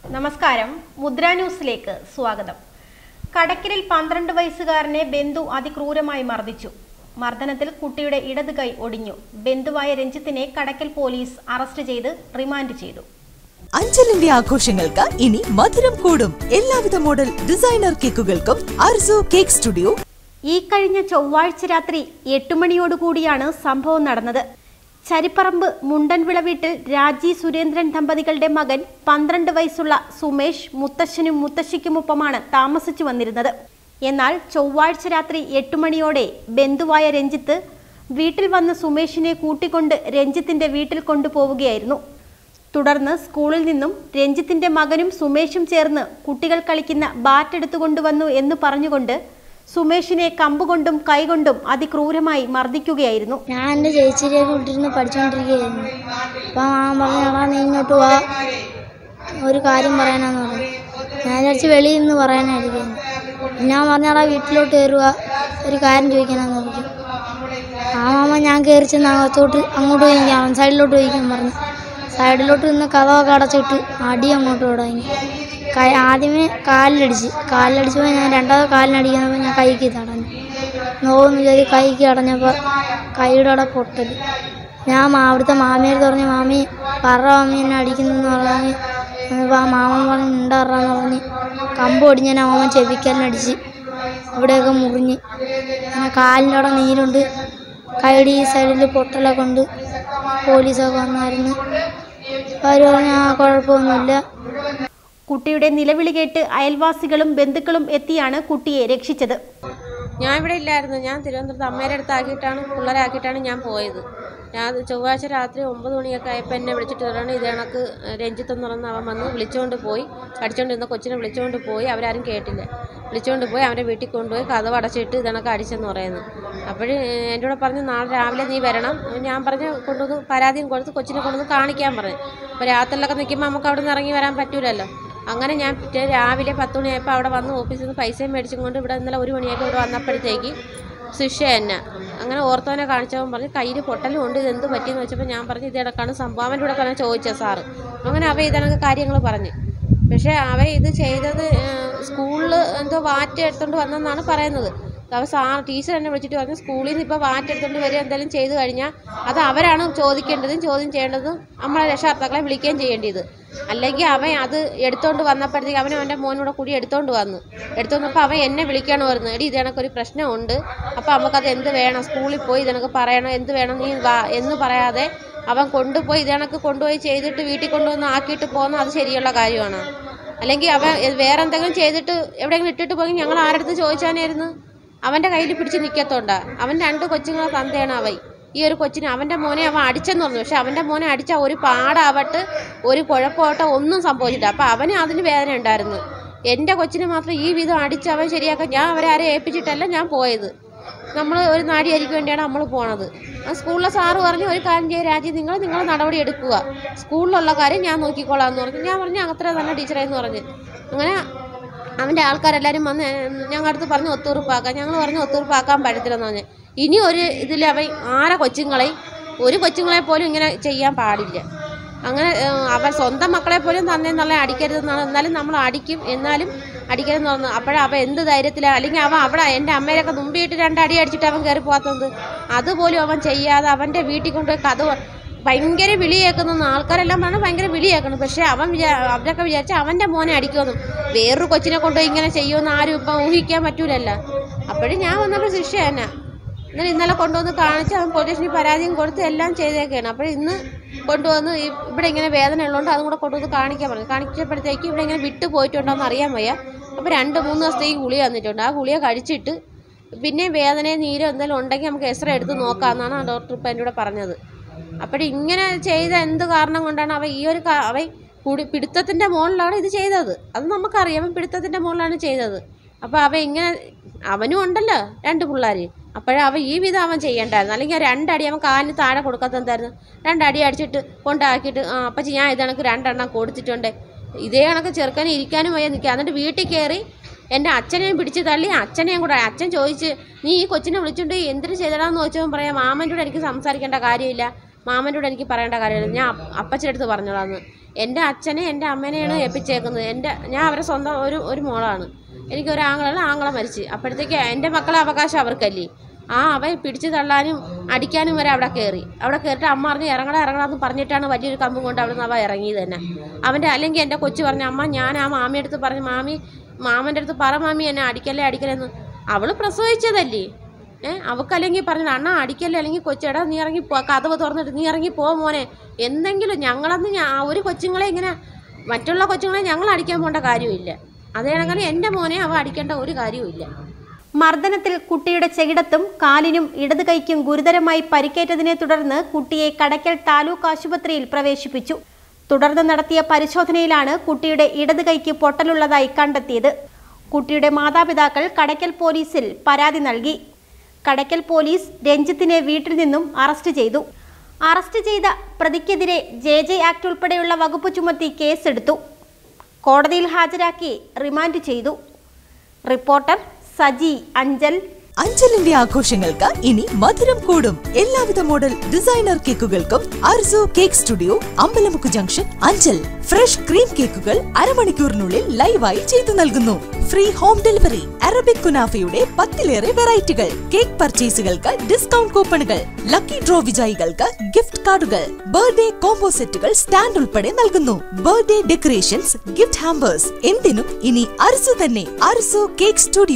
നമസ്കാരം മുദ്ര ന്യൂസിലേക്ക് സ്വാഗതം കടക്കലിൽ പന്ത്രണ്ട് വയസ്സുകാരനെ ബന്ധു അതിക്രൂരമായി മർദ്ദിച്ചു മർദ്ദനത്തിൽ കുട്ടിയുടെ ഇടത് കൈ ഒടിഞ്ഞു ബന്ധുവായ രഞ്ജിത്തിനെ കടക്കൽ പോലീസ് അറസ്റ്റ് ചെയ്ത് റിമാൻഡ് ചെയ്തു അഞ്ചലിന്റെ ആഘോഷങ്ങൾക്ക് ഇനി മധുരം കൂടും എല്ലാവിധ മോഡൽ ഡിസൈനർ കേക്കുകൾക്കും അർസോ കേക്ക് സ്റ്റുഡിയോ ഈ കഴിഞ്ഞ ചൊവ്വാഴ്ച രാത്രി എട്ട് മണിയോടുകൂടിയാണ് സംഭവം നടന്നത് ചരിപ്പറമ്പ് മുണ്ടൻവിള വീട്ടിൽ രാജി സുരേന്ദ്രൻ ദമ്പതികളുടെ മകൻ പന്ത്രണ്ട് വയസ്സുള്ള സുമേഷ് മുത്തശ്ശനും മുത്തശ്ശിക്കുമൊപ്പമാണ് താമസിച്ചു വന്നിരുന്നത് എന്നാൽ ചൊവ്വാഴ്ച രാത്രി എട്ട് മണിയോടെ ബന്ധുവായ രഞ്ജിത്ത് വീട്ടിൽ വന്ന് സുമേഷിനെ കൂട്ടിക്കൊണ്ട് രഞ്ജിത്തിന്റെ വീട്ടിൽ കൊണ്ടുപോവുകയായിരുന്നു തുടർന്ന് സ്കൂളിൽ നിന്നും രഞ്ജിത്തിന്റെ മകനും സുമേഷും ചേർന്ന് കുട്ടികൾ കളിക്കുന്ന ബാറ്റ് എടുത്തുകൊണ്ടുവന്നു എന്ന് പറഞ്ഞുകൊണ്ട് സുമേഷിനെ കമ്പുകൊണ്ടും കൈകൊണ്ടും അതിക്രൂരമായി മർദ്ദിക്കുകയായിരുന്നു ഞാൻ എൻ്റെ ചേച്ചിയുടെ വീട്ടിലിരുന്ന് പഠിച്ചുകൊണ്ടിരിക്കുകയായിരുന്നു അപ്പം മാമൻ പറഞ്ഞു എടാ നീ ഇങ്ങോട്ട് വാ ഒരു കാര്യം പറയാനാന്ന് പറഞ്ഞു ഞാൻ വിചാരിച്ച് വെളിയിൽ നിന്ന് പറയാനായിരിക്കും ഞാൻ പറഞ്ഞടാ വീട്ടിലോട്ട് കയറുക ഒരു കാര്യം ചോദിക്കാനാന്ന് പറഞ്ഞു ആ മാമ ഞാൻ കയറി ചെന്ന് അകത്തോട്ട് അങ്ങോട്ട് ചോദിക്കാം സൈഡിലോട്ട് ചോദിക്കാൻ പറഞ്ഞു സൈഡിലോട്ട് നിന്ന് കഥമൊക്കെ അടച്ചിട്ട് അടി അങ്ങോട്ട് തുടങ്ങി കൈ ആദ്യമേ കാലിലടിച്ച് കാലിലടിച്ചപ്പോൾ ഞാൻ രണ്ടാമത് കാലിനടിക്കുന്നപ്പോൾ ഞാൻ കൈക്ക് തടഞ്ഞു നോവെന്ന് വിചാരിച്ച് കൈക്ക് അടഞ്ഞപ്പോൾ കൈയുടെ അവിടെ പൊട്ടൽ ഞാൻ മാ- അവിടുത്തെ മാമിയോട് പറഞ്ഞു മാമി പറ മാമി എന്നെ അടിക്കുന്നെന്ന് പറഞ്ഞ് അപ്പോൾ ആ മാമൻ പറഞ്ഞ് മിണ്ടാറാന്ന് പറഞ്ഞ് കമ്പ് ഒടിഞ്ഞ ആ മാമൻ ചെവിക്കലിനടിച്ച് ഇവിടെയൊക്കെ മുറിഞ്ഞ് അങ്ങനെ കാലിൻ്റെ അവിടെ നീരുണ്ട് കൈയുടെ ഈ സൈഡിൽ പൊട്ടലൊക്കെ ഉണ്ട് പോലീസൊക്കെ വന്നായിരുന്നു അവർ പറഞ്ഞു ആ കുഴപ്പമൊന്നുമില്ല കുട്ടിയുടെ നിലവിളി കേട്ട് അയൽവാസികളും ബന്ധുക്കളും എത്തിയാണ് കുട്ടിയെ രക്ഷിച്ചത് ഞാൻ ഇവിടെ ഇല്ലായിരുന്നു ഞാൻ തിരുവനന്തപുരത്ത് അമ്മയുടെ അടുത്താക്കിയിട്ടാണ് പിള്ളേരാക്കിയിട്ടാണ് ഞാൻ പോയത് ഞാൻ ചൊവ്വാഴ്ച രാത്രി ഒമ്പത് മണിയൊക്കെ ആയപ്പോൾ എന്നെ വിളിച്ചിട്ട് പറയണം ഇത് കണക്ക് രഞ്ജിത്ത് എന്ന് പറഞ്ഞ അവൻ വന്ന് വിളിച്ചുകൊണ്ട് പോയി അടിച്ചുകൊണ്ടിരുന്ന കൊച്ചിനെ വിളിച്ചുകൊണ്ട് പോയി അവരാരും കേട്ടില്ല വിളിച്ചുകൊണ്ട് പോയി അവൻ്റെ വീട്ടിൽ കൊണ്ടുപോയി കഥ അടച്ചിട്ട് ഇത് കണക്ക് അടിച്ചെന്ന് പറയുന്നു അപ്പോഴ് എൻ്റെ കൂടെ പറഞ്ഞു നാളെ രാവിലെ നീ വരണം ഞാൻ പറഞ്ഞു കൊണ്ടുവന്ന് പരാതിയും കൊടുത്ത് കൊച്ചിനെ കൊണ്ടുവന്ന് കാണിക്കാൻ പറഞ്ഞു അപ്പോൾ രാത്രിയിലൊക്കെ നിൽക്കുമ്പോൾ നമുക്ക് അവിടെ നിന്ന് ഇറങ്ങി വരാൻ പറ്റൂലല്ലോ അങ്ങനെ ഞാൻ പിറ്റേ രാവിലെ പത്ത് മണിയായപ്പോൾ അവിടെ വന്ന് ഓഫീസിൽ നിന്ന് പൈസയും മേടിച്ചും കൊണ്ട് ഇവിടെ ഇന്നലെ ഒരു മണിയായപ്പോൾ ഇവിടെ വന്നപ്പോഴത്തേക്ക് ശിക്ഷ തന്നെ അങ്ങനെ ഓർത്തോനെ കാണിച്ചവൻ പറഞ്ഞ് കയ്യിൽ പൊട്ടലും ഉണ്ട് ഇത് എന്ത് പറ്റിയെന്ന് വെച്ചപ്പോൾ ഞാൻ പറഞ്ഞു ഇത് ഇടക്കാണ് സംഭവം അവൻ്റെ കൂടെ പറഞ്ഞാൽ ചോദിച്ചത് സാറ് അങ്ങനെ അവ ഇതണക്ക് കാര്യങ്ങൾ പറഞ്ഞ് പക്ഷേ അവ ഇത് ചെയ്തത് സ്കൂളിൽ എന്തോ വാറ്റ് എടുത്തുകൊണ്ട് വന്നെന്നാണ് പറയുന്നത് അവ സാർ ടീച്ചർ എന്നെ വിളിച്ചിട്ട് പറഞ്ഞു സ്കൂളിൽ നിന്ന് ഇപ്പോൾ വാറ്റ് എടുത്തുകൊണ്ട് വരിക എന്തെങ്കിലും ചെയ്തു കഴിഞ്ഞാൽ അത് അവരാണ് ചോദിക്കേണ്ടതും ചോദ്യം ചെയ്യേണ്ടതും നമ്മളെ രക്ഷകർത്താക്കളെ വിളിക്കുകയും ചെയ്യേണ്ടത് അല്ലെങ്കിൽ അവൻ അത് എടുത്തോണ്ട് വന്നപ്പോഴത്തേക്ക് അവൻ അവൻ്റെ മോനൂടെ കൂടി എടുത്തോണ്ട് വന്നു എടുത്തോണ്ട് വന്നപ്പോൾ അവൻ എന്നെ വിളിക്കണം വരുന്നു എടി ഇത് കണക്കൊരു പ്രശ്നമുണ്ട് അപ്പോൾ നമുക്കത് എന്ത് വേണം സ്കൂളിൽ പോയി ഇതണക്ക് പറയണം എന്ത് വേണം നീ വാ എന്ന് പറയാതെ അവൻ കൊണ്ടുപോയി ഇത് കണക്ക് കൊണ്ടുപോയി ചെയ്തിട്ട് വീട്ടിൽ കൊണ്ടുവന്ന് ആക്കിയിട്ട് പോകുന്ന അത് ശരിയുള്ള കാര്യമാണ് അല്ലെങ്കിൽ അവൻ വേറെ എന്തെങ്കിലും ചെയ്തിട്ട് എവിടെയെങ്കിലും ഇട്ടിട്ട് പോയി ഞങ്ങൾ ആരടുത്ത് ചോദിച്ചാനായിരുന്നു അവൻ്റെ കയ്യിൽ പിടിച്ച് നിൽക്കത്തോണ്ട അവൻ രണ്ട് കൊച്ചുങ്ങളെ തന്തയാണ് അവൻ ഈ ഒരു കൊച്ചിന് അവൻ്റെ മോനെ അവൻ അടിച്ചെന്ന് പറഞ്ഞു പക്ഷെ അവൻ്റെ മോനെ അടിച്ച ഒരു പാടാവട്ട് ഒരു കുഴപ്പമാവട്ടെ ഒന്നും സംഭവിച്ചില്ല അപ്പം അവന് അതിന് വേദന ഉണ്ടായിരുന്നു എൻ്റെ കൊച്ചിനെ മാത്രം ഈ വിധം അടിച്ച് അവൻ ശരിയാക്കാൻ ഞാൻ അവരെ ആരെ ഏൽപ്പിച്ചിട്ടല്ല ഞാൻ പോയത് നമ്മൾ ഒരു നാടിയായിരിക്കും വേണ്ടിയാണ് നമ്മൾ പോണത് ആ സ്കൂളിലെ സാറ് പറഞ്ഞു ഒരു കാര്യം ചെയ്യുക രാജി നിങ്ങൾ നിങ്ങൾ നടപടി എടുക്കുക സ്കൂളിലുള്ള കാര്യം ഞാൻ നോക്കിക്കോളാം എന്ന് പറഞ്ഞു ഞാൻ പറഞ്ഞു അത്ര തന്നെ ടീച്ചറെ എന്ന് പറഞ്ഞു അങ്ങനെ അവൻ്റെ ആൾക്കാരെല്ലാവരും വന്ന് ഞങ്ങളുടെ അടുത്ത് പറഞ്ഞ് ഒത്തുറപ്പാക്കാം ഞങ്ങൾ പറഞ്ഞ് ഒത്തുറപ്പാക്കാൻ പറ്റത്തില്ലെന്ന് പറഞ്ഞു ഇനി ഒരു ഇതിൽ അവൻ ആരെ കൊച്ചുങ്ങളെ ഒരു കൊച്ചുങ്ങളെ പോലും ഇങ്ങനെ ചെയ്യാൻ പാടില്ല അങ്ങനെ ഏഹ്, അവൻ സ്വന്തം മക്കളെ പോലും തന്നെ നല്ല അടിക്കരുതെന്നാണ് എന്നാലും നമ്മൾ അടിക്കും എന്നാലും അടിക്കരുതെന്ന് പറഞ്ഞു അപ്പോഴേ അവൻ എന്ത് ധൈര്യത്തിലാണ് അല്ലെങ്കിൽ അവൻ അവിടെ എൻ്റെ അമ്മേരൊക്കെ മുമ്പിട്ട് രണ്ടടി അടിച്ചിട്ട് അവൻ കയറി പോകാത്തത് അതുപോലും അവൻ ചെയ്യാതെ അവൻ്റെ വീട്ടിൽ കൊണ്ടുപോയി കഥ ഭയങ്കര വിളി കേൾക്കുന്നു ആൾക്കാരെല്ലാം പറഞ്ഞു ഭയങ്കര വിളി കേൾക്കുന്നു പക്ഷേ അവൻ വിചാ അവരൊക്കെ വിചാരിച്ച അവൻ്റെ മോനെ അടിക്കുമെന്നും വേറൊരു കൊച്ചിനെ കൊണ്ടുപോയി ഇങ്ങനെ ചെയ്യുമെന്ന് ആരും ഇപ്പം ഊഹിക്കാൻ പറ്റൂലല്ലോ അപ്പോഴും ഞാൻ വന്നപ്പോൾ ശിക്ഷ തന്നെ എന്നാൽ ഇന്നലെ കൊണ്ടുവന്ന് കാണിച്ച് അവൻ പോലീസ് സ്റ്റേഷനിൽ പരാതിയും കൊടുത്ത് എല്ലാം ചെയ്തേക്കാണ് അപ്പോൾ ഇന്ന് കൊണ്ടുവന്ന് ഈ- ഇവിടെ ഇങ്ങനെ വേദന ഉള്ളതുകൊണ്ട് അതും കൂടെ കൊണ്ടുവന്ന് കാണിക്കാൻ പറഞ്ഞു കാണിച്ചപ്പോഴത്തേക്ക് ഇവിടെ ഇങ്ങനെ വിട്ടു പോയിട്ടുണ്ടോ എന്ന് അറിയാൻ വയ്യ അപ്പോൾ രണ്ട് മൂന്ന് ദിവസത്തേക്ക് ഗുളിക തന്നിട്ടുണ്ട് ആ ഗുളിക കഴിച്ചിട്ട് പിന്നെ വേദനയോ നീരോ എന്തെങ്കിലും ഉണ്ടെങ്കിൽ നമുക്ക് എക്സ്റേ എടുത്ത് നോക്കാമെന്നാണ് ആ ഡോക്ടർ ഇപ്പം എൻ്റെ കൂടെ പറഞ്ഞത് അപ്പോൾ ഇങ്ങനെ ചെയ്ത എന്ത് കാരണം കൊണ്ടാണ് അവ ഈ ഒരു കാ- അവ കുടി പിടുത്തത്തിൻ്റെ മുകളിലാണ് ഇത് ചെയ്തത് അത് നമുക്കറിയാം അവൻ പിടുത്തത്തിൻ്റെ മുകളിലാണ് ചെയ്തത് അപ്പോൾ അവ ഇങ്ങനെ അവനും ഉണ്ടല്ലോ രണ്ട് പിള്ളേർ അപ്പോഴേ അവൻ ഈ വിധം അവൻ ചെയ്യണ്ടായിരുന്നു അല്ലെങ്കിൽ ആ രണ്ടടി അവൻ കാലിന് താഴെ കൊടുക്കാത്തതായിരുന്നു രണ്ടടി അടിച്ചിട്ട് കൊണ്ടാക്കിയിട്ട് ആ അപ്പച്ചി ഞാൻ ഇത് കണക്ക് രണ്ടെണ്ണം കൊടുത്തിട്ടുണ്ട് ഇതേ കണക്ക് ചെറുക്കനെ ഇരിക്കാനും വയ്യ നിൽക്കുക എന്നിട്ട് വീട്ടിൽ കയറി എൻ്റെ അച്ഛനെയും പിടിച്ച് തള്ളി അച്ഛനെയും കൂടെ അച്ഛൻ ചോദിച്ച് നീ ഈ കൊച്ചിനെ വിളിച്ചുകൊണ്ട് എന്തിനു ചെയ്തടാന്ന് ചോദിച്ചവൻ പറയാം മാമൻ്റെ കൂടെ എനിക്ക് സംസാരിക്കേണ്ട കാര്യമില്ല മാമൻ്റെ കൂടെ എനിക്ക് പറയേണ്ട കാര്യമില്ല ഞാൻ അപ്പ- അപ്പച്ചിയുടെ അടുത്ത് പറഞ്ഞോളാന്ന് എൻ്റെ അച്ഛനെ എൻ്റെ അമ്മേനെയാണ് ഏൽപ്പിച്ചേക്കുന്നത് എൻ്റെ ഞാൻ അവരെ സ്വന്തം ഒരു ഒരു മോളാണ് എനിക്ക് ഒരു ആങ്ങളല്ല ആങ്ങളെ മരിച്ച് അപ്പോഴത്തേക്ക് എൻ്റെ മക്കളെ അവകാശം അവർക്കല്ലേ ആ അവൻ പിടിച്ചു തള്ളാനും അടിക്കാനും വരെ അവിടെ കയറി അവിടെ കയറിയിട്ട് അമ്മ പറഞ്ഞ് ഇറങ്ങടാ ഇറങ്ങടാന്ന് പറഞ്ഞിട്ടാണ് വലിയൊരു കമ്പും കൊണ്ട് അവിടെ നിന്ന് അവ ഇറങ്ങിയത് തന്നെ അവൻ്റെ അല്ലെങ്കിൽ എൻ്റെ കൊച്ചു പറഞ്ഞു അമ്മ ഞാൻ ആ മാമിയുടെ അടുത്ത് പറഞ്ഞു മാമി മാമൻ്റെ അടുത്ത് പറ മാമി എന്നെ അടിക്കല്ലേ അടിക്കലെന്ന് അവള് പ്രസവിച്ചതല്ലേ ഏ അവക്കല്ലെങ്കിൽ പറഞ്ഞു അണ്ണ അടിക്കല്ലേ അല്ലെങ്കിൽ കൊച്ചെടാ നീ ഇറങ്ങി പോ കഥവ് തുറന്നിട്ട് നീ ഇറങ്ങി പോ മോനെ എന്തെങ്കിലും ഞങ്ങളന്ന് ഞാ ഒരു കൊച്ചുങ്ങളെ ഇങ്ങനെ മറ്റുള്ള കൊച്ചുങ്ങളെ ഞങ്ങൾ അടിക്കാൻ പോകേണ്ട കാര്യമില്ല അതേണെങ്കിൽ എൻ്റെ മോനെ അവ അടിക്കേണ്ട ഒരു കാര്യവുമില്ല മർദ്ദനത്തിൽ കുട്ടിയുടെ ചെകിടത്തും കാലിനും ഇടത് കൈക്കും ഗുരുതരമായി പരിക്കേറ്റതിനെ തുടർന്ന് കുട്ടിയെ കടയ്ക്കൽ താലൂക്ക് ആശുപത്രിയിൽ പ്രവേശിപ്പിച്ചു തുടർന്ന് നടത്തിയ പരിശോധനയിലാണ് കുട്ടിയുടെ ഇടത് കൈക്ക് പൊട്ടലുള്ളതായി കണ്ടെത്തിയത് കുട്ടിയുടെ മാതാപിതാക്കൾ കടയ്ക്കൽ പോലീസിൽ പരാതി നൽകി കടയ്ക്കൽ പോലീസ് രഞ്ജിത്തിനെ വീട്ടിൽ നിന്നും അറസ്റ്റ് ചെയ്തു അറസ്റ്റ് ചെയ്ത പ്രതിക്കെതിരെ ജെ ജെ ആക്ട് ഉൾപ്പെടെയുള്ള വകുപ്പ് ചുമത്തി കേസെടുത്തു കോടതിയിൽ ഹാജരാക്കി റിമാൻഡ് ചെയ്തു റിപ്പോർട്ടർ സജി അഞ്ചൽ അഞ്ചലിന്റെ ആഘോഷങ്ങൾക്ക് ഇനി മധുരം കൂടും എല്ലാവിധ മോഡൽ ഡിസൈനർ കേക്കുകൾക്കും അർസോ കേക്ക് സ്റ്റുഡിയോ അമ്പലമുക്ക് ജംഗ്ഷൻ അഞ്ചൽ ഫ്രഷ് ക്രീം കേക്കുകൾ അരമണിക്കൂറിനുള്ളിൽ ലൈവായി ചെയ്തു നൽകുന്നു ഫ്രീ ഹോം ഡെലിവറി അറബിക് കുനാഫയുടെ പത്തിലേറെ വെറൈറ്റികൾ കേക്ക് പർച്ചേസുകൾക്ക് ഡിസ്കൗണ്ട് കൂപ്പണുകൾ ലക്കി ഡ്രോ വിജയികൾക്ക് ഗിഫ്റ്റ് കാർഡുകൾ ബർത്ത്ഡേ കോംബോ സെറ്റുകൾ സ്റ്റാൻഡ് ഉൾപ്പെടെ നൽകുന്നു ബർത്ത്ഡേ ഡെക്കറേഷൻസ് ഗിഫ്റ്റ് ഹാമ്പേഴ്സ് എന്തിനും ഇനി അർസു തന്നെ അർസോ കേക്ക് സ്റ്റുഡിയോ